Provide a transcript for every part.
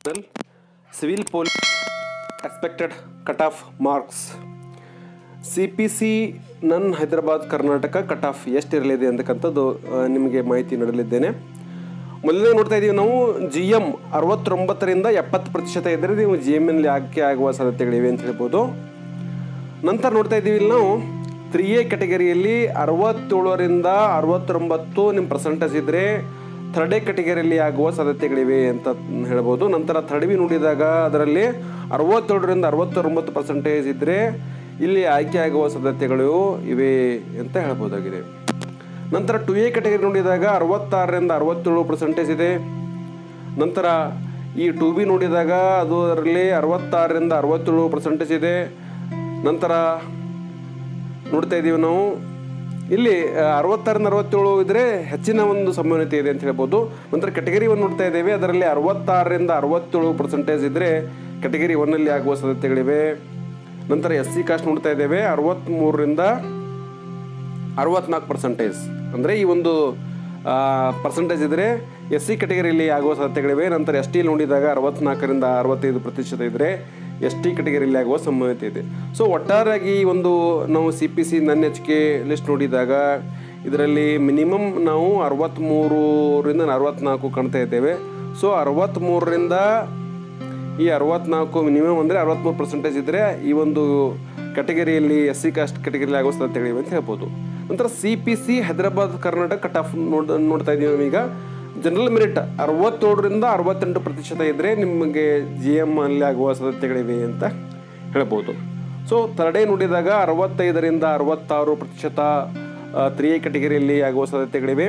civil police expected cut off marks C P C ನನ್ Hyderabad Karnataka cut off ಎಷ್ಟಿರಲಿದೆ ಅಂತಕ್ಕಂಥದ್ದು ಆ, ನಿಮಗೆ ಮಾಹಿತಿ ನೀಡಲಿದ್ದೇನೆ ಮೊದಲನೇ ನೋಡ್ತಾ ಇದ್ದೀವಿ ನಾವು ಜಿ ಎಮ್ ಅರವತ್ತೊಂಬತ್ತರಿಂದ ಎಪ್ಪತ್ತು ಪ್ರತಿಶತ ಇದ್ದರೆ ನೀವು ಜಿ ಎಮ್ನಲ್ಲಿ ಆಯ್ಕೆ ಆಗುವ ಸಾಧ್ಯತೆಗಳಿವೆ ಅಂತ ಹೇಳ್ಬೋದು ನಂತರ ನೋಡ್ತಾ ಇದ್ದೀವಿ ಇಲ್ಲಿ ನಾವು ತ್ರೀ ಎ ಕ್ಯಾಟಗರಿಯಲ್ಲಿ ಅರವತ್ತೇಳರಿಂದ ಅರವತ್ತೊಂಬತ್ತು ನಿಮ್ಮ ಪರ್ಸೆಂಟೇಜ್ ಇದ್ದರೆ ಥರ್ಡ್ ಎ ಕ್ಯಾಟಗರಿಯಲ್ಲಿ ಆಗುವ ಸಾಧ್ಯತೆಗಳಿವೆ ಅಂತ ಹೇಳ್ಬೋದು ನಂತರ ಥರ್ಡ್ ಬಿ ನೋಡಿದಾಗ ಅದರಲ್ಲಿ ಅರವತ್ತೇಳರಿಂದ ಅರವತ್ತೊಂಬತ್ತು ಪರ್ಸೆಂಟೇಜ್ ಇದ್ದರೆ ಇಲ್ಲಿ ಆಯ್ಕೆ ಆಗುವ ಸಾಧ್ಯತೆಗಳು ಇವೆ ಅಂತ ಹೇಳ್ಬೋದಾಗಿದೆ ನಂತರ ಟು ಎ ಕ್ಯಾಟಗರಿ ನೋಡಿದಾಗ ಅರವತ್ತಾರರಿಂದ ಅರವತ್ತೇಳು ಪರ್ಸೆಂಟೇಜ್ ಇದೆ ನಂತರ ಈ ಟು ಬಿ ನೋಡಿದಾಗ ಅದು ಅದರಲ್ಲಿ ಅರವತ್ತಾರರಿಂದ ಅರವತ್ತೇಳು ಪರ್ಸೆಂಟೇಜ್ ಇದೆ ನಂತರ ನೋಡ್ತಾ ಇದ್ದೀವಿ ನಾವು ಇಲ್ಲಿ ಆ, ಅರವತ್ತಾರರಿಂದ ಅರವತ್ತೇಳು ಇದ್ದರೆ ಹೆಚ್ಚಿನ ಒಂದು ಸಂಭವನೀಯತೆ ಇದೆ ಅಂತ ಹೇಳ್ಬೋದು ನಂತರ ಕೆಟಗರಿ ಒನ್ ನೋಡ್ತಾ ಇದ್ದೇವೆ ಅದರಲ್ಲಿ ಅರವತ್ತಾರರಿಂದ ಅರವತ್ತೇಳು ಪರ್ಸೆಂಟೇಜ್ ಇದ್ದರೆ ಕೆಟಗರಿ ಒನ್ನಲ್ಲಿ ಆಗುವ ಸಾಧ್ಯತೆಗಳಿವೆ ನಂತರ ಎಸ್ ಸಿ ಕಾಸ್ಟ್ ನೋಡ್ತಾ ಇದ್ದೇವೆ ಅರವತ್ತ್ಮೂರರಿಂದ ಅರವತ್ನಾಲ್ಕು ಪರ್ಸೆಂಟೇಜ್ ಅಂದರೆ ಈ ಒಂದು ಪರ್ಸೆಂಟೇಜ್ ಇದ್ದರೆ ಎಸ್ ಸಿ ಕೆಟಗರಿಯಲ್ಲಿ ಆಗುವ ಸಾಧ್ಯತೆಗಳಿವೆ ನಂತರ ಎಸ್ ಟಿ ನೋಡಿದಾಗ ಅರವತ್ನಾಲ್ಕರಿಂದ ಅರವತ್ತೈದು ಪ್ರತಿಶತ ಇದ್ದರೆ ಎಸ್ ಟಿ ಕೆಟಗರಿಯಲ್ಲಿ ಆಗುವ ಸಂಭವನೀಯತೆ ಇದೆ ಸೊ ಒಟ್ಟಾರೆಯಾಗಿ ಈ ಒಂದು ನಾವು ಸಿ ಪಿ ಸಿ ನನ್ನ ಎಚ್ ಕೆ ಲಿಸ್ಟ್ ನೋಡಿದಾಗ ಇದರಲ್ಲಿ ಮಿನಿಮಮ್ ನಾವು ಅರವತ್ತ್ಮೂರರಿಂದ ಅರವತ್ನಾಲ್ಕು ಕಾಣ್ತಾ ಇದ್ದೇವೆ ಸೊ ಅರವತ್ತ್ಮೂರರಿಂದ ಈ ಅರವತ್ನಾಲ್ಕು ಮಿನಿಮಮ್ ಅಂದರೆ ಅರವತ್ತ್ಮೂರು ಪರ್ಸೆಂಟೇಜ್ ಇದ್ದರೆ ಈ ಒಂದು ಕೆಟಗರಿಯಲ್ಲಿ ಎಸ್ ಸಿ ಕಾಸ್ಟ್ ಕೆಟಗರಿಯಲ್ಲಿ ಆಗೋ ಸಾಧ್ಯತೆಗಳಿವೆ ಅಂತ ಹೇಳ್ಬೋದು ನಂತರ C P C Hyderabad Karnataka cut off ನೋಡ್ ನೋಡ್ತಾ ಇದ್ದೀವಿ ನಾವೀಗ ಜನರಲ್ ಮೆರಿಟ್ ಅರವತ್ತೇಳರಿಂದ ಅರವತ್ತೆಂಟು ಪ್ರತಿಶತ ಇದ್ದರೆ ನಿಮಗೆ ಜಿ ಎಮ್ ಅಲ್ಲಿ ಆಗುವ ಸಾಧ್ಯತೆಗಳಿವೆ ಅಂತ ಹೇಳ್ಬೋದು ಸೊ ಥರ್ಡ್ ಡೇ ನೋಡಿದಾಗ ಅರವತ್ತೈದರಿಂದ ಅರವತ್ತಾರು ಪ್ರತಿಶತ ತ್ರೀ ಎ ಕೆಟಗರಿಯಲ್ಲಿ ಆಗುವ ಸಾಧ್ಯತೆಗಳಿವೆ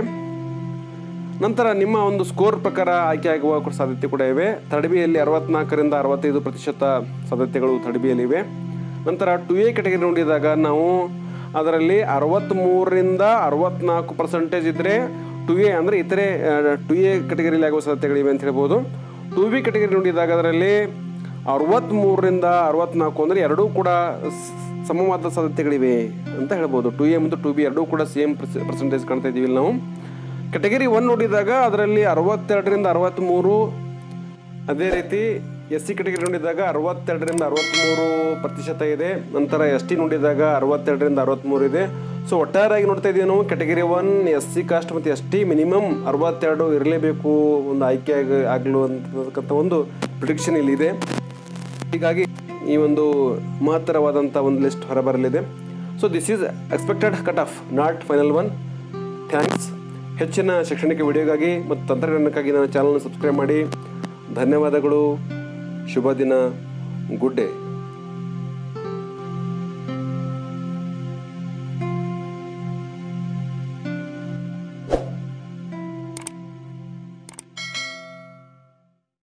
ನಂತರ ನಿಮ್ಮ ಒಂದು ಸ್ಕೋರ್ ಪ್ರಕಾರ ಆಯ್ಕೆ ಆಗುವ ಕೂಡ ಸಾಧ್ಯತೆ ಕೂಡ ಇವೆ ಥರ್ಡ್ ಬಿಯಲ್ಲಿ ಅರವತ್ನಾಲ್ಕರಿಂದ ಅರವತ್ತೈದು ಪ್ರತಿಶತ ಸಾಧ್ಯತೆಗಳು ಥರ್ಡ್ ಬಿಯಲ್ಲಿವೆ ನಂತರ ಟು ಎ ಕೆಟಗರಿ ನೋಡಿದಾಗ ನಾವು ಅದರಲ್ಲಿ ಅರವತ್ತ್ಮೂರರಿಂದ ಅರವತ್ನಾಲ್ಕು ಪರ್ಸೆಂಟೇಜ್ ಇದ್ದರೆ ಟು ಎ ಅಂದರೆ ಇತರೆ ಟು ಎ ಕೆಟಗರಿಯಲ್ಲಿ ಆಗುವ ಸಾಧ್ಯತೆಗಳಿವೆ ಅಂತ ಹೇಳ್ಬೋದು ಟು ಬಿ ಕೆಟಗರಿ ನೋಡಿದಾಗ ಅದರಲ್ಲಿ ಅರವತ್ತ್ಮೂರರಿಂದ ಅರವತ್ನಾಲ್ಕು ಅಂದರೆ ಎರಡೂ ಕೂಡ ಸ್- ಸಮವಾದ ಸಾಧ್ಯತೆಗಳಿವೆ ಅಂತ ಹೇಳ್ಬೋದು ಟು ಎ ಮತ್ತು ಟು ಬಿ ಎರಡೂ ಕೂಡ ಸೇಮ್ ಪರ್ಸೆಂಟೇಜ್ ಕಾಣ್ತಾ ಇದ್ದೀವಿ ಇಲ್ಲಿ ನಾವು ಕೆಟಗರಿ ಒನ್ ನೋಡಿದಾಗ ಅದರಲ್ಲಿ ಅರವತ್ತೆರಡರಿಂದ ಅರವತ್ತ್ಮೂರು ಅದೇ ರೀತಿ ಎಸ್ ಸಿ ಕೆಟಗರಿ ನೋಡಿದಾಗ ಅರವತ್ತೆರಡರಿಂದ ಅರವತ್ತ್ಮೂರು ಪ್ರತಿಶತ ಇದೆ ನಂತರ ಎಸ್ ಟಿ ನೋಡಿದಾಗ ಅರವತ್ತೆರಡರಿಂದ ಅರವತ್ತ್ಮೂರು ಇದೆ ಸೊ ಒಟ್ಟಾರೆಯಾಗಿ ನೋಡ್ತಾ ಇದ್ದೀವಿ ನಾವು category one S C caste ಮತ್ತು ಎಸ್ ಟಿ ಮಿನಿಮಮ್ ಅರವತ್ತೆರಡು ಇರಲೇಬೇಕು ಒಂದು ಆಯ್ಕೆ ಆಗ ಆಗಲು ಅಂತಕ್ಕಂಥ ಒಂದು ಪ್ರಿಡಿಕ್ಷನ್ ಇಲ್ಲಿದೆ ಹೀಗಾಗಿ ಈ ಒಂದು ಮಹತ್ತರವಾದಂಥ ಒಂದು ಲಿಸ್ಟ್ ಹೊರಬರಲಿದೆ so this is expected cut off not final one thanks ಹೆಚ್ಚಿನ ಶೈಕ್ಷಣಿಕ ವಿಡಿಯೋಗಾಗಿ ಮತ್ತು ತಂತ್ರಜ್ಞಾನಕ್ಕಾಗಿ ನನ್ನ ಚಾನಲ್ನ ಸಬ್ಸ್ಕ್ರೈಬ್ ಮಾಡಿ ಧನ್ಯವಾದಗಳು ಶುಭ ದಿನ ಗುಡ್ ಡೇ